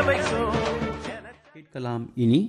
கேட்கலாம் இனி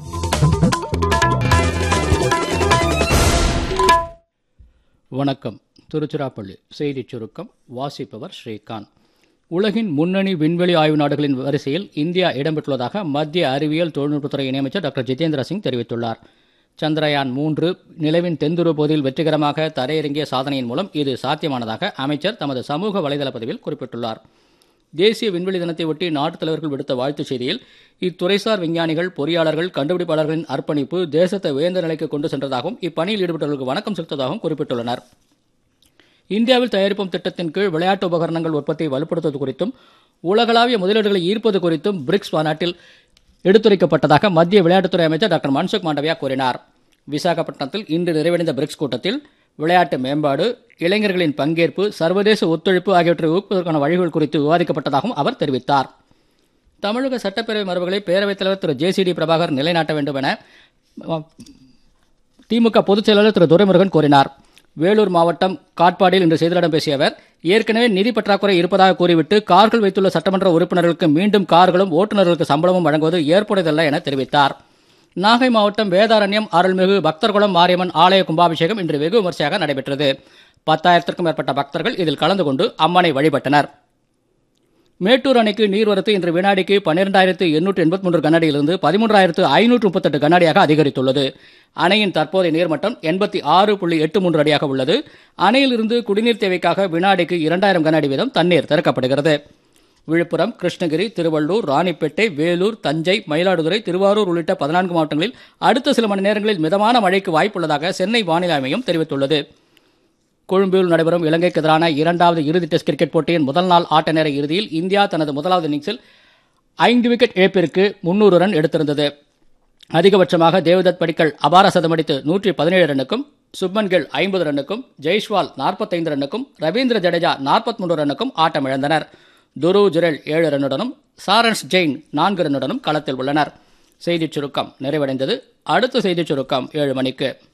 வணக்கம் திருச்சிராப்பள்ளி செய்திச் சுருக்கம் வாசிப்பவர் ஸ்ரீகாந்த் உலகின் முன்னணி விண்வெளி ஆய்வு நாடுகளின் வரிசையில் இந்தியா இடம்பெற்றுள்ளதாக மத்திய அறிவியல் தொழில்நுட்பத்துறை இணையமைச்சர் டாக்டர் ஜிதேந்திர சிங் தெரிவித்துள்ளார் சந்திரயான் மூன்று நிலவின் தென்துருவ பகுதியில் வெற்றிகரமாக தரையிறங்கிய சாதனையின் மூலம் இது சாத்தியமானதாக அமைச்சர் தமது சமூக வலைதள பதிவில் குறிப்பிட்டுள்ளார் தேசிய விண்வெளி தினத்தை ஒட்டி நாட்டுத் தலைவர்கள் விடுத்த வாழ்த்துச் செய்தியில் இத்துறைசார் விஞ்ஞானிகள் பொறியாளர்கள் கண்டுபிடிப்பாளர்களின் அர்ப்பணிப்பு தேசத்தை உயர்ந்த நிலைக்கு கொண்டு சென்றதாகவும் இப்பணியில் ஈடுபட்டவர்களுக்கு வணக்கம் செலுத்துவதாகவும் குறிப்பிட்டுள்ளனர் இந்தியாவில் தயாரிப்போம் திட்டத்தின் கீழ் விளையாட்டு உபகரணங்கள் உற்பத்தியை வலுப்படுத்துவது குறித்தும் உலகளாவிய முதலீடுகளை ஈர்ப்பது குறித்தும் பிரிக்ஸ் மாநாட்டில் எடுத்துரைக்கப்பட்டதாக மத்திய விளையாட்டுத்துறை அமைச்சர் டாக்டர் மன்சுக் மாண்டவியா கூறினார் விசாகப்பட்டினத்தில் இன்று நிறைவடைந்த பிரிக்ஸ் கூட்டத்தில் விளையாட்டு மேம்பாடு இளைஞர்களின் பங்கேற்பு சர்வதேச ஒத்துழைப்பு ஆகியவற்றை ஊக்குவதற்கான வழிகள் குறித்து விவாதிக்கப்பட்டதாகவும் அவர் தெரிவித்தார் தமிழக சட்டப்பேரவை மரபுகளை பேரவைத் தலைவர் திரு ஜேசிடி பிரபாகர் நிலைநாட்ட வேண்டும் என திமுக பொதுச் செயலாளர் திரு துரைமுருகன் கூறினார் வேலூர் மாவட்டம் காட்பாடியில் இன்று செய்தியாளர்களிடம் பேசிய அவர் ஏற்கனவே நிதி பற்றாக்குறை இருப்பதாக கூறிவிட்டு கார்கள் வைத்துள்ள சட்டமன்ற உறுப்பினர்களுக்கு மீண்டும் கார்களும் ஓட்டுநர்களுக்கு சம்பளமும் வழங்குவது ஏற்புடையதல்ல என தெரிவித்தார் நாகை மாவட்டம் வேதாரண்யம் அருள்மிகு பக்தர்குளம் மாரியம்மன் ஆலய கும்பாபிஷேகம் இன்று வெகு விமர்சையாக நடைபெற்றது பத்தாயிரத்திற்கும் மேற்பட்ட பக்தர்கள் இதில் கலந்து கொண்டு அம்மனை வழிபட்டனர் மேட்டூர் அணைக்கு நீர்வரத்து இன்று வினாடிக்கு பன்னிரெண்டாயிரத்து எண்ணூற்று எண்பத்தி மூன்று கனஅடியிலிருந்து பதிமூன்றாயிரத்து ஐநூற்று முப்பத்தெட்டு கனஅடியாக அதிகரித்துள்ளது அணையின் தற்போதைய நீர்மட்டம் எண்பத்தி ஆறு புள்ளி எட்டு மூன்று அடியாக உள்ளது அணையிலிருந்து குடிநீர் தேவைக்காக வினாடிக்கு இரண்டாயிரம் கன அடி வீதம் தண்ணீர் திறக்கப்படுகிறது விழுப்புரம் கிருஷ்ணகிரி திருவள்ளூர் ராணிப்பேட்டை வேலூர் தஞ்சை மயிலாடுதுறை திருவாரூர் உள்ளிட்ட பதினான்கு மாவட்டங்களில் அடுத்த சில மணி நேரங்களில் மிதமான மழைக்கு வாய்ப்புள்ளதாக சென்னை வானிலை மையம் தெரிவித்துள்ளது கொழும்பில் நடைபெறும் இலங்கைக்கு எதிரான இரண்டாவது இறுதி டெஸ்ட் கிரிக்கெட் போட்டியின் முதல் நாள் ஆட்ட நேர இறுதியில் இந்தியா தனது முதலாவது இன்னிங்ஸில் ஐந்து விக்கெட் இழப்பிற்கு முன்னூறு ரன் எடுத்திருந்தது அதிகபட்சமாக தேவதத் படிக்கல் அபார சதமடித்து நூற்றி பதினேழு ரன்னுக்கும் சுப்மன் கில் ஐம்பது ரன்னுக்கும் ஜெய்ஷ்வால் நாற்பத்தைந்து ரன்னுக்கும் ரவீந்திர ஜடேஜா நாற்பத்தி மூன்று ரன்னுக்கும் ஆட்டமிழந்தனர் துரு ஜுரேல் ஏழு ரன்னுடனும் சாரன்ஸ் ஜெயின் நான்கு ரன்னுடனும் களத்தில் உள்ளனர் செய்திச் சுருக்கம் நிறைவடைந்தது அடுத்த செய்திச் சுருக்கம் ஏழு மணிக்கு